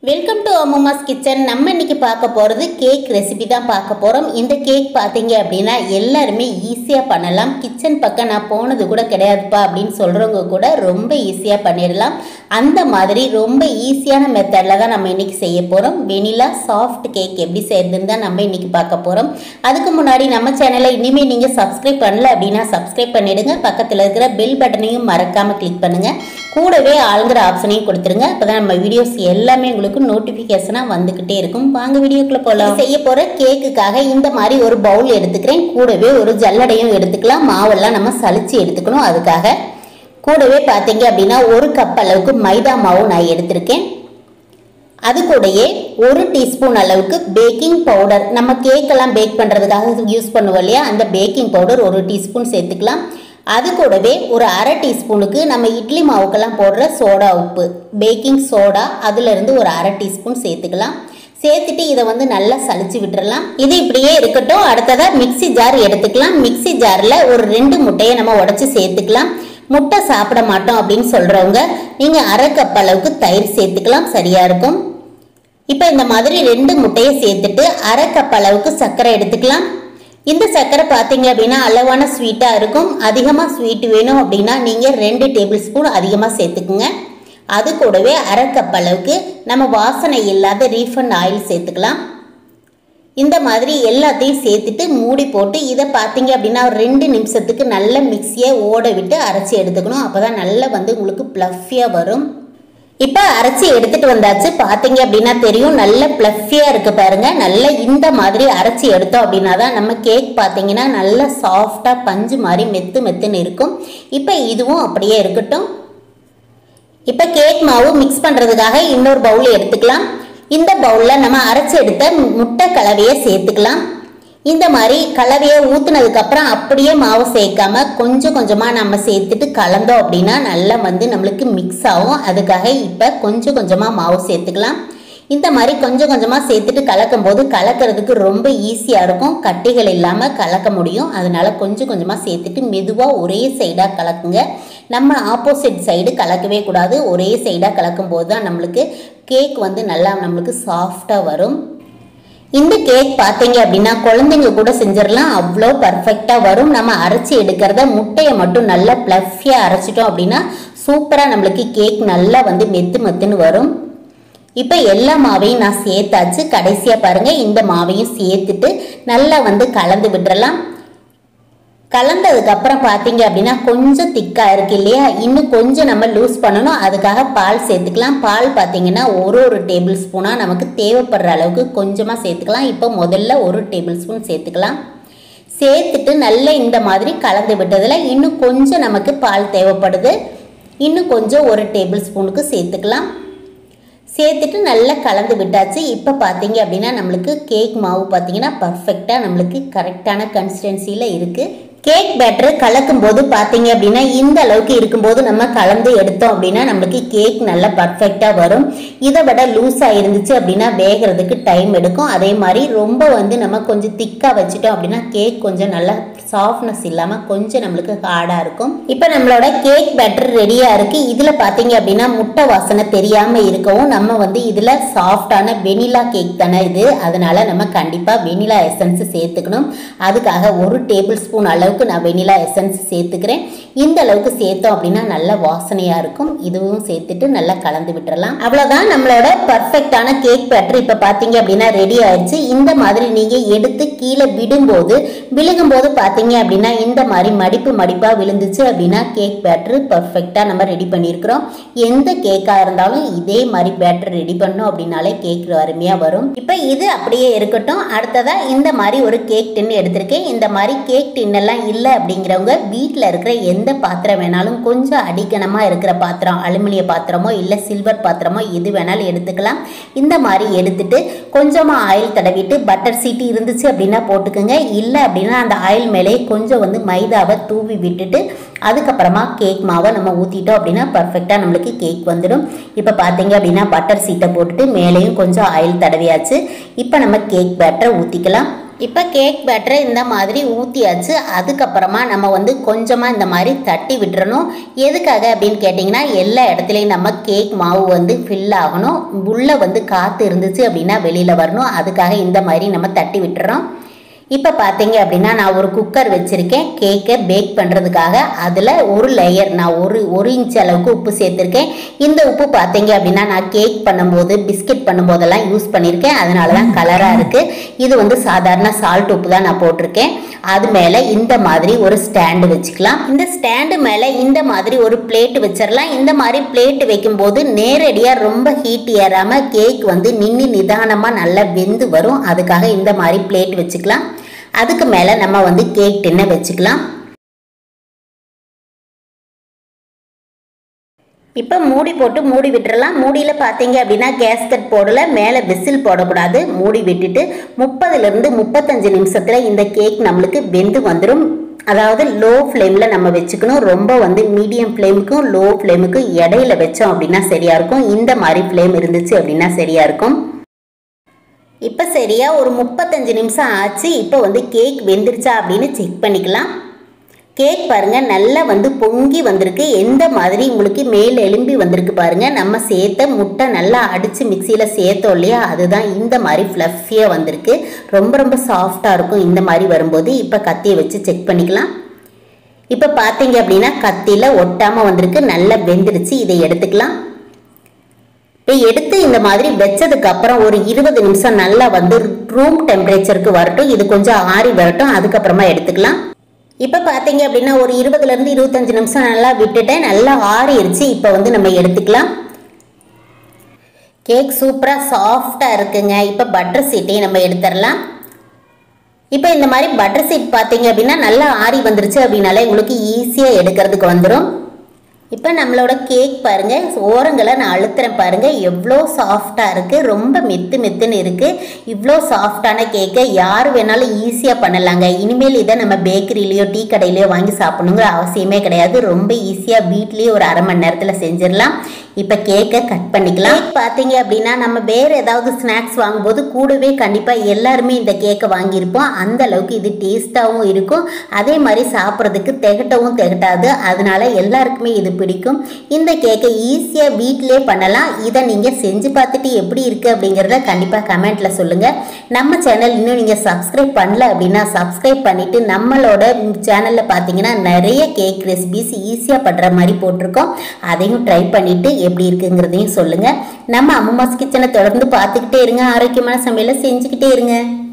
welcome to அம்மாஸ் kitchen நம்ம இன்னைக்கு பார்க்க போகிறது கேக் ரெசிபி தான் பார்க்க போகிறோம் இந்த கேக் பார்த்தீங்க அப்படின்னா எல்லாருமே ஈஸியாக பண்ணலாம் கிச்சன் பக்கம் நான் போனது கூட கிடையாதுப்பா அப்படின்னு சொல்கிறவங்க கூட ரொம்ப ஈஸியாக பண்ணிடலாம் அந்த மாதிரி ரொம்ப ஈஸியான மெத்தடில் தான் நம்ம இன்னைக்கு செய்ய போகிறோம் வெனிலா சாஃப்ட் கேக் எப்படி செய்யறதுன்னு தான் நம்ம இன்னைக்கு பார்க்க போகிறோம் அதுக்கு முன்னாடி நம்ம சேனலை இனிமேல் நீங்கள் சப்ஸ்கிரைப் பண்ணல அப்படின்னா சப்ஸ்கிரைப் பண்ணிடுங்க பக்கத்தில் இருக்கிற பெல் பட்டனையும் மறக்காமல் கிளிக் பண்ணுங்கள் கூடவே ஆளுங்கிற ஆப்ஷனையும் கொடுத்துருங்க அப்பதான் நம்ம வீடியோஸ் எல்லாமே உங்களுக்கு நோட்டிஃபிகேஷனாக வந்துக்கிட்டே இருக்கும் வாங்க வீடியோக்குள்ள போகலாம் செய்ய போகிற கேக்குக்காக இந்த மாதிரி ஒரு பவுல் எடுத்துக்கிறேன் கூடவே ஒரு ஜல்லடையும் எடுத்துக்கலாம் மாவெல்லாம் நம்ம சலிச்சு எடுத்துக்கணும் அதுக்காக கூடவே பார்த்தீங்க அப்படின்னா ஒரு கப் அளவுக்கு மைதா மாவு நான் எடுத்திருக்கேன் அது கூடயே ஒரு டீஸ்பூன் அளவுக்கு பேக்கிங் பவுடர் நம்ம கேக்கெல்லாம் பேக் பண்ணுறதுக்காக யூஸ் பண்ணுவோம் இல்லையா அந்த பேக்கிங் பவுடர் ஒரு டீஸ்பூன் சேர்த்துக்கலாம் அது கூடவே ஒரு அரை டீஸ்பூனுக்கு நம்ம இட்லி மாவுக்கெல்லாம் போடுற சோடா உப்பு பேக்கிங் சோடா அதுலேருந்து ஒரு அரை டீஸ்பூன் சேர்த்துக்கலாம் சேர்த்துட்டு இதை வந்து நல்லா சலிச்சு விட்டுறலாம் இது இப்படியே இருக்கட்டும் அடுத்ததாக மிக்ஸி ஜார் எடுத்துக்கலாம் மிக்ஸி ஜாரில் ஒரு ரெண்டு முட்டையை நம்ம உடச்சி சேர்த்துக்கலாம் முட்டை சாப்பிட மாட்டோம் அப்படின்னு சொல்கிறவங்க நீங்கள் அரை கப் அளவுக்கு தயிர் சேர்த்துக்கலாம் சரியாக இருக்கும் இப்போ இந்த மாதிரி ரெண்டு முட்டையை சேர்த்துட்டு அரை கப் அளவுக்கு சர்க்கரை எடுத்துக்கலாம் இந்த சர்க்கரை பார்த்தீங்க அப்படின்னா அளவான ஸ்வீட்டாக இருக்கும் அதிகமாக ஸ்வீட் வேணும் அப்படின்னா நீங்கள் ரெண்டு டேபிள் ஸ்பூன் அதிகமாக சேர்த்துக்குங்க அது கூடவே அரை கப் அளவுக்கு நம்ம வாசனை இல்லாத ரீஃபண்ட் ஆயில் சேர்த்துக்கலாம் இந்த மாதிரி எல்லாத்தையும் சேர்த்துட்டு மூடி போட்டு இதை பார்த்தீங்க அப்படின்னா ஒரு ரெண்டு நிமிஷத்துக்கு நல்ல மிக்சியை ஓட விட்டு அரைச்சி எடுத்துக்கணும் அப்போ தான் நல்லா வந்து உங்களுக்கு ப்ளஃபியாக வரும் இப்போ அரைச்சி எடுத்துட்டு வந்தாச்சு பார்த்தீங்க அப்படின்னா தெரியும் நல்ல ப்ளஃபியாக இருக்கு பாருங்க நல்ல இந்த மாதிரி அரைச்சி எடுத்தோம் அப்படின்னா தான் நம்ம கேக் பார்த்தீங்கன்னா நல்ல சாஃப்டாக பஞ்சு மாதிரி மெத்து மெத்துன்னு இருக்கும் இப்போ இதுவும் அப்படியே இருக்கட்டும் இப்போ கேக் மாவு மிக்ஸ் பண்ணுறதுக்காக இன்னொரு பவுல் எடுத்துக்கலாம் இந்த பவுலில் நம்ம அரைச்சி எடுத்த முட்டை கலவையை சேர்த்துக்கலாம் இந்த மாதிரி கலவையை ஊற்றுனதுக்கப்புறம் அப்படியே மாவு சேர்க்காம கொஞ்சம் கொஞ்சமாக நம்ம சேர்த்துட்டு கலந்தோம் அப்படின்னா நல்லா வந்து நம்மளுக்கு மிக்ஸ் ஆகும் அதுக்காக இப்போ கொஞ்சம் கொஞ்சமாக மாவு சேர்த்துக்கலாம் இந்த மாதிரி கொஞ்சம் கொஞ்சமாக சேர்த்துட்டு கலக்கும் போது கலக்கிறதுக்கு ரொம்ப ஈஸியாக இருக்கும் கட்டிகள் இல்லாமல் கலக்க முடியும் அதனால கொஞ்சம் கொஞ்சமாக சேர்த்துட்டு மெதுவாக ஒரே சைடாக கலக்குங்க நம்ம ஆப்போசிட் சைடு கலக்கவே கூடாது ஒரே சைடாக கலக்கும் போது தான் நம்மளுக்கு கேக் வந்து நல்லா நம்மளுக்கு சாஃப்டாக வரும் இந்த கேக் பார்த்தீங்க அப்படின்னா குழந்தைங்க கூட செஞ்சிடலாம் அவ்வளோ பர்ஃபெக்டாக வரும் நம்ம அரைச்சி எடுக்கிறத முட்டையை மட்டும் நல்லா ப்ளஃபியாக அரைச்சிட்டோம் அப்படின்னா சூப்பராக நம்மளுக்கு கேக் நல்லா வந்து மெத்து மெத்துன்னு வரும் இப்போ எல்லா மாவையும் நான் சேர்த்தாச்சு கடைசியாக பாருங்கள் இந்த மாவையும் சேர்த்துட்டு நல்லா வந்து கலந்து விட்டுறலாம் கலந்ததுக்கு அப்புறம் பார்த்தீங்க அப்படின்னா கொஞ்சம் திக்காக இருக்கு இல்லையா இன்னும் கொஞ்சம் நம்ம லூஸ் பண்ணணும் அதுக்காக பால் சேர்த்துக்கலாம் பால் பார்த்தீங்கன்னா ஒரு ஒரு டேபிள் ஸ்பூனாக நமக்கு தேவைப்படுற அளவுக்கு கொஞ்சமாக சேர்த்துக்கலாம் இப்போ முதல்ல ஒரு டேபிள் ஸ்பூன் சேர்த்துக்கலாம் சேர்த்துட்டு நல்லா இந்த மாதிரி கலந்து விட்டதில் இன்னும் கொஞ்சம் நமக்கு பால் தேவைப்படுது இன்னும் கொஞ்சம் ஒரு டேபிள் ஸ்பூனுக்கு சேர்த்துக்கலாம் சேர்த்துட்டு நல்லா கலந்து விட்டாச்சு இப்போ பார்த்தீங்க அப்படின்னா நம்மளுக்கு கேக் மாவு பார்த்தீங்கன்னா பர்ஃபெக்டாக நம்மளுக்கு கரெக்டான கன்சிஸ்டன்சியில் இருக்குது கேக் பேட்டர் கலக்கும் போது பார்த்தீங்க அப்படின்னா இந்த அளவுக்கு இருக்கும்போது நம்ம கலந்து எடுத்தோம் அப்படின்னா நம்மளுக்கு கேக் நல்லா பர்ஃபெக்டாக வரும் இதை விட லூஸாக இருந்துச்சு அப்படின்னா வேகிறதுக்கு டைம் எடுக்கும் அதே மாதிரி ரொம்ப வந்து நம்ம கொஞ்சம் திக்காக வச்சுட்டோம் அப்படின்னா கேக் கொஞ்சம் நல்லா சாஃப்ட்னஸ் இல்லாமல் கொஞ்சம் நம்மளுக்கு ஹார்டாக இருக்கும் இப்போ நம்மளோட கேக் பேட்டர் ரெடியாக இருக்குது இதில் பார்த்தீங்க அப்படின்னா முட்டை வாசனை தெரியாமல் இருக்கவும் நம்ம வந்து இதில் சாஃப்டான வெனிலா கேக் தானே இது அதனால நம்ம கண்டிப்பாக வெனிலா எசன்ஸ் சேர்த்துக்கணும் அதுக்காக ஒரு டேபிள் ஸ்பூன் அளவுக்கு நான் வெனிலா எசன்ஸ் சேர்த்துக்கிறேன் இந்த அளவுக்கு சேர்த்தோம் அப்படின்னா நல்ல வாசனையாக இருக்கும் இதுவும் சேர்த்துட்டு நல்லா கலந்து விட்டுறலாம் அவ்வளோதான் நம்மளோட பர்ஃபெக்டான கேக் பேட்டர் இப்போ பார்த்தீங்க அப்படின்னா ரெடி ஆயிடுச்சு இந்த மாதிரி நீங்கள் எடுத்து கீழே விடும்போது விழுகும்போது பார்த்தீங்க அப்படின்னா இந்த மாதிரி மடிப்பு மடிப்பாக விழுந்துச்சு அப்படின்னா கேக் பேட்டர் பர்ஃபெக்டாக நம்ம ரெடி பண்ணியிருக்கிறோம் எந்த கேக்காக இருந்தாலும் இதே மாதிரி பேட்டர் ரெடி பண்ணோம் அப்படின்னாலே கேக் அருமையாக வரும் இப்போ இது அப்படியே இருக்கட்டும் அடுத்ததாக இந்த மாதிரி ஒரு கேக் டின் எடுத்திருக்கேன் இந்த மாதிரி கேக் டின் எல்லாம் இல்லை அப்படிங்கிறவங்க வீட்டில் இருக்கிற எந்த பாத்திரம் வேணாலும் கொஞ்சம் அடிக்கணமாக இருக்கிற பாத்திரம் அலுமினிய பாத்திரமோ இல்லை சில்வர் பாத்திரமோ எது வேணாலும் எடுத்துக்கலாம் இந்த மாதிரி எடுத்துட்டு கொஞ்சமாக ஆயில் தடவிட்டு பட்டர் சீட்டு இருந்துச்சு அப்படின்னா போட்டுக்கோங்க இல்லை அப்படின்னா அந்த ஆயில் மேலே கொஞ்சம் வந்து மைதாவை தூவி விட்டுட்டு அதுக்கப்புறமா கேக் மாவை நம்ம ஊற்றிட்டோம் அப்படின்னா பர்ஃபெக்டாக நம்மளுக்கு கேக் வந்துடும் இப்போ பார்த்தீங்க அப்படின்னா பட்டர் சீட்டை போட்டுட்டு மேலேயும் கொஞ்சம் ஆயில் தடவியாச்சு இப்போ நம்ம கேக் பேட்டரை ஊற்றிக்கலாம் இப்போ கேக் பேட்டரை இந்த மாதிரி ஊற்றியாச்சு அதுக்கப்புறமா நம்ம வந்து கொஞ்சமாக இந்த மாதிரி தட்டி விட்டுறணும் எதுக்காக அப்படின்னு கேட்டிங்கன்னா எல்லா இடத்துலையும் நம்ம கேக் மாவு வந்து ஃபில் ஆகணும் உள்ளே வந்து காற்று இருந்துச்சு அப்படின்னா வெளியில் வரணும் அதுக்காக இந்த மாதிரி நம்ம தட்டி விட்டுறோம் இப்போ பார்த்தீங்க அப்படின்னா நான் ஒரு குக்கர் வச்சுருக்கேன் கேக்கை பேக் பண்ணுறதுக்காக அதில் ஒரு லேயர் நான் ஒரு ஒரு இன்ச் அளவுக்கு உப்பு சேர்த்துருக்கேன் இந்த உப்பு பார்த்தீங்க அப்படின்னா நான் கேக் பண்ணும்போது பிஸ்கெட் பண்ணும்போதெல்லாம் யூஸ் பண்ணியிருக்கேன் அதனால தான் கலராக இருக்குது இது வந்து சாதாரண சால்ட் உப்பு தான் நான் போட்டிருக்கேன் அது மேலே இந்த மாதிரி ஒரு ஸ்டாண்டு வச்சுக்கலாம் இந்த ஸ்டாண்டு மேலே இந்த மாதிரி ஒரு பிளேட் வச்சிடலாம் இந்த மாதிரி பிளேட் வைக்கும்போது நேரடியாக ரொம்ப ஹீட் ஏறாமல் கேக் வந்து நின்று நிதானமாக நல்லா வெந்து வரும் அதுக்காக இந்த மாதிரி பிளேட் வச்சுக்கலாம் அதுக்கு மேலே நம்ம வந்து கேக் டின்னை வச்சுக்கலாம் இப்போ மூடி போட்டு மூடி விட்டுறலாம் மூடியில் பார்த்தீங்க அப்படின்னா கேஸ்கட் போடல மேலே விசில் போடக்கூடாது மூடி விட்டுட்டு முப்பதுலேருந்து முப்பத்தஞ்சு நிமிஷத்தில் இந்த கேக் நம்மளுக்கு வெந்து வந்துடும் அதாவது லோ ஃப்ளேமில் நம்ம வச்சுக்கணும் ரொம்ப வந்து மீடியம் ஃப்ளேமுக்கும் லோ ஃப்ளேமுக்கும் இடையில வச்சோம் அப்படின்னா சரியா இருக்கும் இந்த மாதிரி ஃப்ளேம் இருந்துச்சு அப்படின்னா சரியா இருக்கும் இப்போ சரியா ஒரு முப்பத்தஞ்சு நிமிஷம் ஆச்சு இப்போ வந்து கேக் வெந்துருச்சா அப்படின்னு செக் பண்ணிக்கலாம் கேக் பாருங்க நல்லா வந்து பொங்கி வந்திருக்கு எந்த மாதிரி உங்களுக்கு மேல் எலும்பி வந்திருக்கு பாருங்க நம்ம சேர்த்த முட்டை நல்லா அடித்து மிக்சியில் சேர்த்தோம் இல்லையா அதுதான் இந்த மாதிரி ஃப்ளஃபியாக வந்திருக்கு ரொம்ப ரொம்ப சாஃப்டாக இருக்கும் இந்த மாதிரி வரும்போது இப்போ கத்தியை வச்சு செக் பண்ணிக்கலாம் இப்போ பார்த்தீங்க அப்படின்னா கத்தியில் ஒட்டாமல் வந்திருக்கு நல்லா வெந்துருச்சு இதை எடுத்துக்கலாம் இப்போ எடுத்து இந்த மாதிரி வச்சதுக்கு அப்புறம் ஒரு இருபது நிமிஷம் நல்லா வந்து ரூம் டெம்பரேச்சருக்கு வரட்டும் இது கொஞ்சம் ஆறி வரட்டும் அதுக்கப்புறமா எடுத்துக்கலாம் இப்போ பார்த்தீங்க அப்படின்னா ஒரு இருபதுலேருந்து இருபத்தஞ்சு நிமிஷம் நல்லா விட்டுட்டேன் நல்லா ஆறிடுச்சு இப்போ வந்து நம்ம எடுத்துக்கலாம் கேக் சூப்பராக சாஃப்டாக இருக்குங்க இப்போ பட்டர் சீட்டையும் நம்ம எடுத்துடலாம் இப்போ இந்த மாதிரி பட்டர் சீட் பார்த்தீங்க அப்படின்னா நல்லா ஆறி வந்துருச்சு அப்படின்னாலே உங்களுக்கு ஈஸியாக எடுக்கிறதுக்கு வந்துடும் இப்போ நம்மளோட கேக் பாருங்க ஓரங்களை நான் அழுத்துறேன் பாருங்க எவ்வளோ சாஃப்டாக இருக்குது ரொம்ப மெத்து மெத்துன்னு இருக்குது இவ்வளோ சாஃப்டான கேக்கை யார் வேணாலும் ஈஸியாக பண்ணலாங்க இனிமேல் இதை நம்ம பேக்கரியிலையோ டீ கடையிலையோ வாங்கி சாப்பிடணுங்கிற அவசியமே கிடையாது ரொம்ப ஈஸியாக வீட்லேயே ஒரு அரை மணி நேரத்தில் செஞ்சிடலாம் இப்போ கேக்கை கட் பண்ணிக்கலாம் கேக் பார்த்தீங்க அப்படின்னா நம்ம வேறு ஏதாவது ஸ்நாக்ஸ் வாங்கும்போது கூடவே கண்டிப்பாக எல்லாருமே இந்த கேக்கை வாங்கியிருப்போம் அந்த அளவுக்கு இது டேஸ்ட்டாகவும் இருக்கும் அதே மாதிரி சாப்பிட்றதுக்கு திகட்டவும் திகட்டாது அதனால எல்லாருக்குமே இது பிடிக்கும் இந்த கேக்கை ஈஸியாக வீட்டிலே பண்ணலாம் இதை நீங்கள் செஞ்சு பார்த்துட்டு எப்படி இருக்குது அப்படிங்கிறத கண்டிப்பாக கமெண்ட்டில் சொல்லுங்கள் நம்ம சேனல் இன்னும் நீங்கள் சப்ஸ்கிரைப் பண்ணல அப்படின்னா சப்ஸ்கிரைப் பண்ணிவிட்டு நம்மளோட சேனலில் பார்த்தீங்கன்னா நிறைய கேக் ரெசிபிஸ் ஈஸியாக பண்ணுற மாதிரி போட்டிருக்கோம் அதையும் ட்ரை பண்ணிவிட்டு எப்படி இருக்குங்கிறதையும் சொல்லுங்கள் நம்ம அம்மாஸ் கிச்சனை தொடர்ந்து பார்த்துக்கிட்டே இருங்க ஆரோக்கியமான சமையலை செஞ்சுக்கிட்டே இருங்க